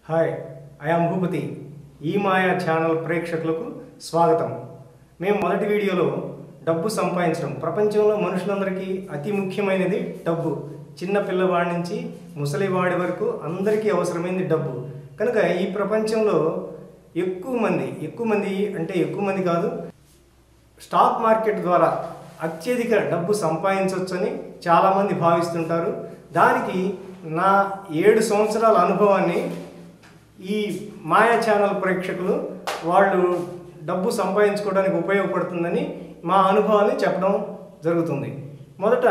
hi I am Bhupathi ఈ మాయా channel ప్రేక్షకులకు స్వాగతం మేము మొదటి వీడియోలో డబ్బు సంపాదించడం ప్రపంచంలో మనుషులందరికీ అతి ముఖ్యమైనది డబ్బు చిన్న పిల్లవాడి నుంచి ముసలివాడి వరకు అందరికీ అవసరమైనది డబ్బు కనుక ఈ ప్రపంచంలో ఎక్కువ మంది ఎక్కువ మంది అంటే ఎక్కువ మంది కాదు స్టాక్ మార్కెట్ ద్వారా అత్యధిక డబ్బు సంపాదించవచ్చని చాలామంది భావిస్తుంటారు దానికి నా ఏడు సంవత్సరాల అనుభవాన్ని ఈ మాయా ఛానల్ ప్రేక్షకులు వాళ్ళు డబ్బు సంపాదించుకోవడానికి ఉపయోగపడుతుందని మా అనుభవాన్ని చెప్పడం జరుగుతుంది మొదట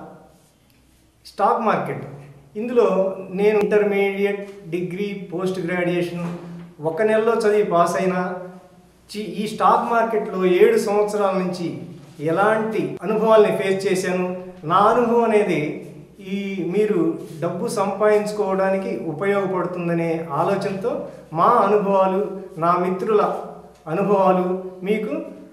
స్టాక్ మార్కెట్ ఇందులో నేను ఇంటర్మీడియట్ డిగ్రీ పోస్ట్ గ్రాడ్యుయేషన్ ఒక నెలలో చదివి పాస్ అయినా చి- ఈ స్టాక్ మార్కెట్లో ఏడు సంవత్సరాల నుంచి ఎలాంటి అనుభవాల్ని ఫేస్ చేశాను నా అనుభవం అనేది ఈ మీరు డబ్బు సంపాదించుకోవడానికి ఉపయోగపడుతుందనే ఆలోచనతో మా అనుభవాలు నా మిత్రుల అనుభవాలు మీకు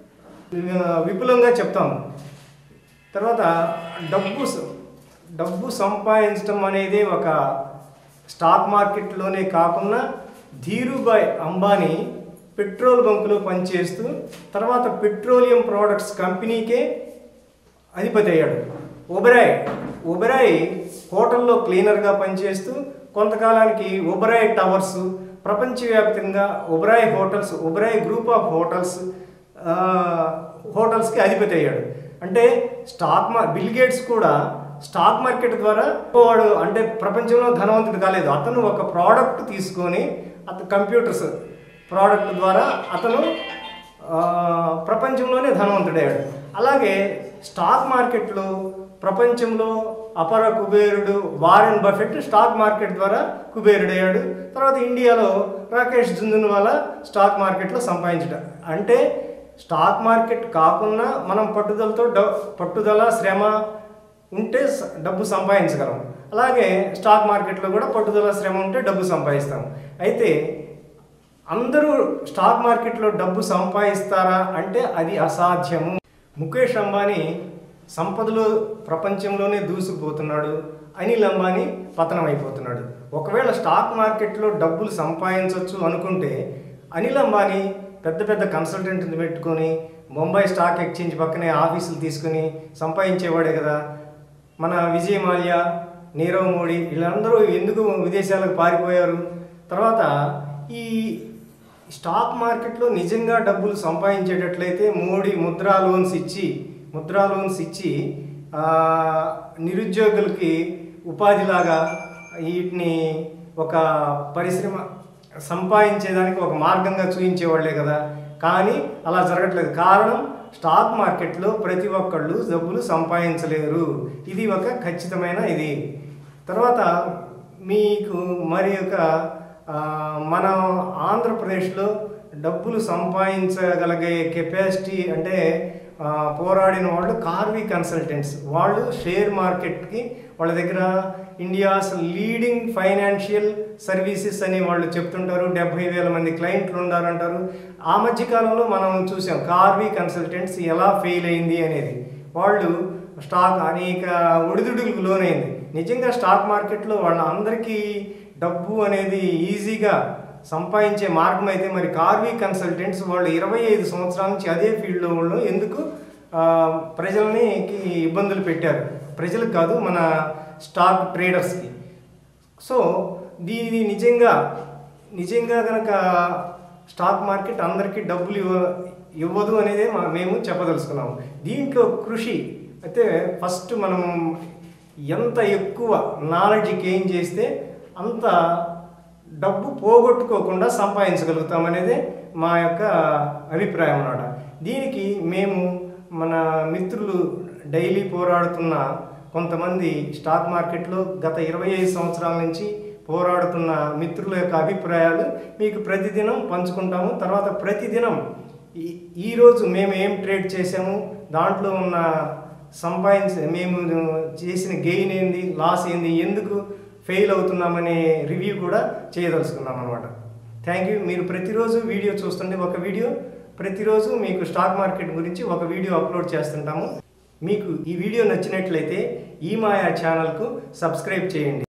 ఆ, విపులంగా చెప్తాము తర్వాత డబ్బు స- డబ్బు సంపాదించడం అనేది ఒక స్టాక్ మార్కెట్లోనే కాకుండా ధీరుభాయ్ అంబానీ పెట్రోల్ బంకులో పనిచేస్తూ తర్వాత పెట్రోలియం ప్రోడక్ట్స్ కంపెనీకే అధిపతి అయ్యాడు ఒబరాయ్ ఒబరాయ్ హోటల్లో క్లీనర్గా పనిచేస్తూ కొంతకాలానికి ఒబరాయ్ టవర్స్ ప్రపంచవ్యాప్తంగా Oberoi hotels Oberoi group of hotels ఆ, హోటల్స్కి అధిపతి అయ్యాడు అంటే స్టాక్ మా బిల్ గేట్స్ కూడా స్టాక్ మార్కెట్ ద్వారా వాడు అంటే ప్రపంచంలో ధనవంతుడు కాలేదు అతను ఒక ప్రోడక్ట్ తీసుకొని అతను కంప్యూటర్స్ ప్రోడక్ట్ ద్వారా అతను ఆ, ప్రపంచంలోనే ధనవంతుడయ్యాడు అలాగే స్టాక్ మార్కెట్లో ప్రపంచంలో అపర కుబేరుడు వారెన్ బఫెట్ స్టాక్ మార్కెట్ ద్వారా కుబేరుడయ్యాడు తర్వాత ఇండియాలో రాకేష్ జుంజున్వాలా స్టాక్ మార్కెట్లో సంపాదించడం అంటే స్టాక్ మార్కెట్ కాకుండా మనం పట్టుదలతో డ పట్టుదల శ్రమ ఉంటే స- డబ్బు సంపాదించగలం అలాగే స్టాక్ మార్కెట్లో కూడా పట్టుదల శ్రమ ఉంటే డబ్బు సంపాదిస్తాం అయితే అందరూ స్టాక్ మార్కెట్లో డబ్బు సంపాదిస్తారా అంటే అది అసాధ్యము ముఖేష్ అంబానీ సంపదలో ప్రపంచంలోనే దూసుకుపోతున్నాడు అనిల్ అంబానీ పతనం అయిపోతున్నాడు ఒకవేళ స్టాక్ మార్కెట్లో డబ్బులు సంపాదించవచ్చు అనుకుంటే అనిల్ అంబానీ పెద్ద పెద్ద కన్సల్టెంట్ని పెట్టుకొని బొంబాయి స్టాక్ ఎక్స్చేంజ్ పక్కనే ఆఫీసులు తీసుకుని సంపాదించేవాడే కదా మన విజయ్ మాల్యా నీరవ్ మోడీ వీళ్ళందరూ ఎందుకు విదేశాలకు పారిపోయారు తర్వాత ఈ స్టాక్ మార్కెట్లో నిజంగా డబ్బులు సంపాదించేటట్లయితే మోడీ ముద్రా లోన్స్ ఇచ్చి ముద్రా లోన్స్ ఇచ్చి ఆ, నిరుద్యోగులకి ఉపాధిలాగా వీటిని ఒక పరిశ్రమ సంపాదించేదానికి ఒక మార్గంగా చూపించేవాళ్లే కదా కానీ అలా జరగట్లేదు కారణం స్టాక్ మార్కెట్లో ప్రతి ఒక్కళ్ళు డబ్బులు సంపాదించలేరు ఇది ఒక ఖచ్చితమైన ఇది తర్వాత మీకు మరి ఒక ఆ, మన ఆంధ్రప్రదేశ్లో డబ్బులు సంపాదించగలిగే కెపాసిటీ అంటే ఆ, పోరాడిన వాళ్ళు కార్వి కన్సల్టెంట్స్ వాళ్ళు షేర్ మార్కెట్కి వాళ్ళ దగ్గర ఇండియాస్ లీడింగ్ ఫైనాన్షియల్ సర్వీసెస్ అని వాళ్ళు చెప్తుంటారు డెబ్బై వేల మంది క్లయింట్లు ఉన్నారంటారు ఆ మధ్యకాలంలో మనం చూసాం కార్వి కన్సల్టెంట్స్ ఎలా ఫెయిల్ అయింది అనేది వాళ్ళు స్టాక్ అనేక ఒడిదుడుకులకు లోనైంది నిజంగా స్టాక్ మార్కెట్లో వాళ్ళ అందరికీ డబ్బు అనేది ఈజీగా సంపాదించే మార్గం అయితే మరి కార్వి కన్సల్టెంట్స్ వాళ్ళు ఇరవై ఐదు సంవత్సరాల నుంచి అదే ఫీల్డ్లో వాళ్ళు ఎందుకు ఆ, ప్రజల్ని కి ఇబ్బందులు పెట్టారు ప్రజలకు కాదు మన స్టాక్ ట్రేడర్స్కి సో దీని నిజంగా నిజంగా కనుక స్టాక్ మార్కెట్ అందరికీ డబ్బులు ఇవ్వ ఇవ్వదు అనేదే మా- మేము చెప్పదలుచుకున్నాము దీంట్లో కృషి అయితే ఫస్ట్ మనం ఎంత ఎక్కువ నాలెడ్జ్ గెయిన్ చేస్తే అంత డబ్బు పోగొట్టుకోకుండా సంపాదించగలుగుతాం అనేది మా యొక్క అభిప్రాయం అన్నమాట దీనికి మేము మన మిత్రులు డైలీ పోరాడుతున్న కొంతమంది స్టాక్ మార్కెట్లో గత ఇరవై ఐదు సంవత్సరాల నుంచి పోరాడుతున్న మిత్రుల యొక్క అభిప్రాయాలు మీకు ప్రతిదినం పంచుకుంటాము తర్వాత ప్రతిదినం ఈ ఈరోజు మేము ఏం ట్రేడ్ చేసాము దాంట్లో ఉన్న సంపాదించ మేము చేసిన గెయిన్ ఏంది లాస్ ఏంది ఎందుకు ఫెయిల్ అవుతున్నామనే రివ్యూ కూడా చేయదలుచుకున్నాం అనమాట థ్యాంక్ యూ మీరు ప్రతిరోజు వీడియో చూస్తుంటే ఒక వీడియో ప్రతిరోజు మీకు స్టాక్ మార్కెట్ గురించి ఒక వీడియో అప్లోడ్ చేస్తుంటాము మీకు ఈ వీడియో నచ్చినట్లయితే ఈ మాయా ఛానల్కు సబ్స్క్రైబ్ చేయండి